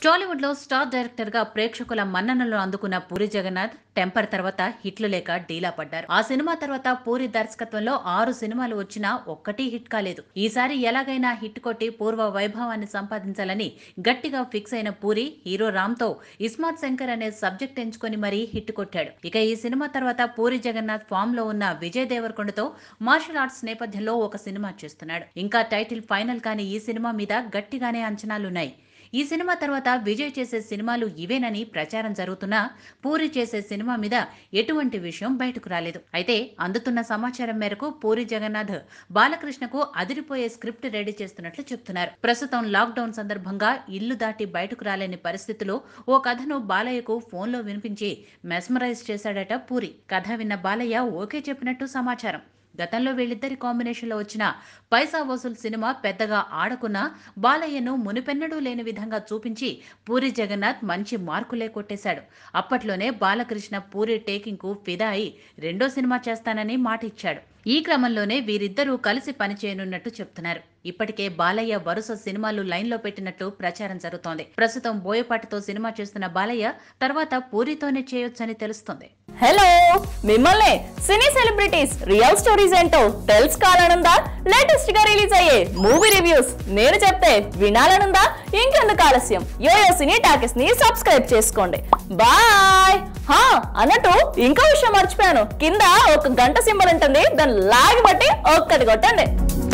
టాలీవుడ్ లో star director గా ప్రేక్షకుల మన్ననలు అందుకున్న పూరి జగన్నాథ్ టెంపర్ తర్వాత హిట్లు లేక డీలా పడ్డారు ఆ సినిమా తర్వాత పూరి దర్శకత్వంలో ఆరు సినిమాలు వచ్చినా ఒక్కటీ హిట్ కాలేదు ఈసారి ఎలాగైనా హిట్ కొట్టి పూర్వ వైభవాన్ని సంపాదించాలని గట్టిగా ఫిక్స్ అయిన పూరి హీరో రామ్ తో ఇస్మార్ట్ శంకర్ అనే సబ్జెక్ట్ ఎంచుకొని మరీ హిట్ కొట్టాడు ఇక ఈ సినిమా తర్వాత పూరి జగన్నాథ్ ఫామ్ లో ఉన్న విజయ్ దేవరకొండతో మార్షల్ ఆర్ట్స్ నేపథ్యంలో ఒక సినిమా చేస్తున్నాడు ఇంకా టైటిల్ ఫైనల్ కాని ఈ సినిమా మీద గట్టిగానే అంచనాలున్నాయి ఈ సినిమా తర్వాత విజయ్ చేసే సినిమాలు ఇవేనని ప్రచారం జరుగుతున్నా పూరి చేసే సినిమా మీద ఎటువంటి విషయం బయటకు రాలేదు అయితే అందుతున్న సమాచారం మేరకు పూరి జగన్నాథ్ బాలకృష్ణకు అదిరిపోయే స్క్రిప్ట్ రెడీ చేస్తున్నట్లు చెప్తున్నారు ప్రస్తుతం లాక్డౌన్ సందర్భంగా ఇల్లు దాటి బయటకు రాలేని పరిస్థితిలో ఓ కథను బాలయ్యకు ఫోన్లో వినిపించి మెస్మరైజ్ చేశాడట పూరి కథ విన్న బాలయ్య ఓకే చెప్పినట్టు సమాచారం గతంలో వీళ్ళిద్దరి కాంబినేషన్లో వచ్చిన పైసా వసూల్ సినిమా పెద్దగా ఆడకున్నా బాలయ్యను మునిపెన్నడూ లేని విధంగా చూపించి పూరి జగన్నాథ్ మంచి మార్కులే కొట్టేశాడు అప్పట్లోనే బాలకృష్ణ పూరి టేకింగ్ కు ఫిదా అయి రెండో సినిమా చేస్తానని మాట ఇచ్చాడు ఈ క్రమంలోనే వీరిద్దరూ కలిసి పనిచేయనున్నట్టు చెప్తున్నారు ఇప్పటికే బాలయ్య వరుస సినిమాలు లైన్లో పెట్టినట్టు ప్రచారం జరుగుతోంది ప్రస్తుతం బోయపాటితో సినిమా చేస్తున్న బాలయ్య తర్వాత పూరితోనే చేయొచ్చని తెలుస్తోంది హలో మిమ్మల్ని సినీ సెలబ్రిటీస్ రియల్ స్టోరీస్ ఏంటో తెలుసుకోవాలనుందా లేటెస్ట్ గా రిలీజ్ అయ్యే మూవీ రివ్యూస్ నేను చెప్తే వినాలనుందా ఇంకెందుకు ఆలస్యం యోయో సినీ టాకెస్ ని సబ్స్క్రైబ్ చేసుకోండి బాయ్ హా అన్నట్టు ఇంకో విషయం మర్చిపోయాను కింద ఒక గంట సింబల్ ఉంటుంది దాన్ని లాగి బట్టి ఒక్కటి కొట్టండి